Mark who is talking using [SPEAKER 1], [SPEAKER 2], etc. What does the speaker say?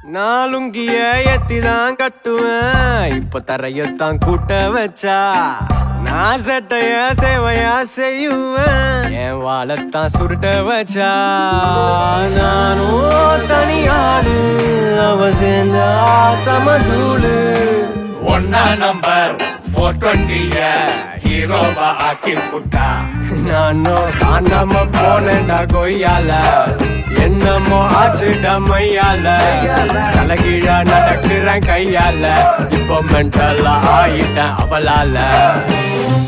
[SPEAKER 1] நாலுங்கிய எத்திதான் கட்டுவேன் இப்ப தரையத்தான் கூட்ட வச்சா நான் சட்டைய சேவையா செய்யுவேன் என் வாழத்தான் சுருட்ட வச்சா நானும் தனியாடு அவ சேர்ந்தா சமதூளு
[SPEAKER 2] ஒன்னா நம்பர் ஃபோர் டுவெண்ட்டிய ஹீரோவா ஆக்கி புட்டா
[SPEAKER 1] நானும் காணாம போனேன்டா கொய்யால என்னமோ ஆச்சுடா மையால தலைகீழா நடக்கிறேன் கையால இப்போ மென்டலா ஆயிட்டேன் அவளால